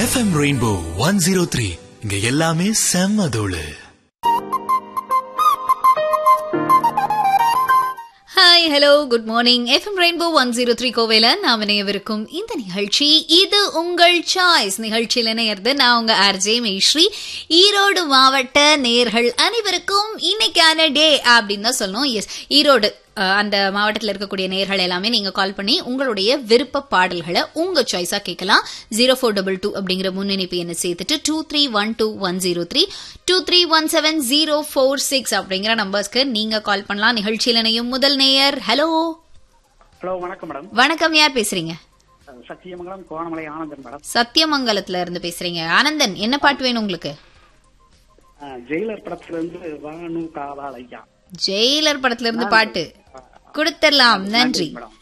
FM rainbow one zero three இங்க எல்லாமே செம்ம தோளு hi hello good morning FM rainbow one zero three கோவையில நாம் இணையவிருக்கும் இந்த நிகழ்ச்சி இது உங்கள் சாய்ஸ் நிகழ்ச்சியில் இணையறது நான் உங்க ஆர்ஜே மேஸ்ரீ ஈரோடு மாவட்ட நேர்கள் அனைவருக்கும் இன்னைக்கான டே அப்படின்னு தான் சொல்லணும் எஸ் ஈரோடு அஹ், அந்த மாவட்டத்தில் இருக்கக்கூடிய நேர்கள் எல்லாமே நீங்க கால் பண்ணி உங்களுடைய விருப்ப பாடல்களை உங்க சாய்ஸா கேட்கலாம் ஜீரோ ஃபோர் டபுள் டூ அப்படிங்கிற முன்னிணைப்பு என்ன சேர்த்துட்டு two three one two one zero three two three one seven zero four six அப்படிங்கிற நம்பர்ஸ்க்கு நீங்க கால் பண்ணலாம் நிகழ்ச்சியில் இணையும் முதல் நேயர் ஹலோ ஹலோ வணக்கம் மேடம் வணக்கம் யார் பேசுறீங்க சத்தியமங்கலம் கோணமலை ஆனந்தன் மேடம் சத்தியமங்கலத்துல இருந்து பேசுறீங்க ஆனந்தன் என்ன பாட்டு வேணும் உங்களுக்கு அஹ், ஜெயிலர் படத்துல இருந்து வானு காவால் ஐயா ஜெயிலர் படத்துல இருந்து பாட்டு கொடுத்துடலாம் நன்றி மேடம்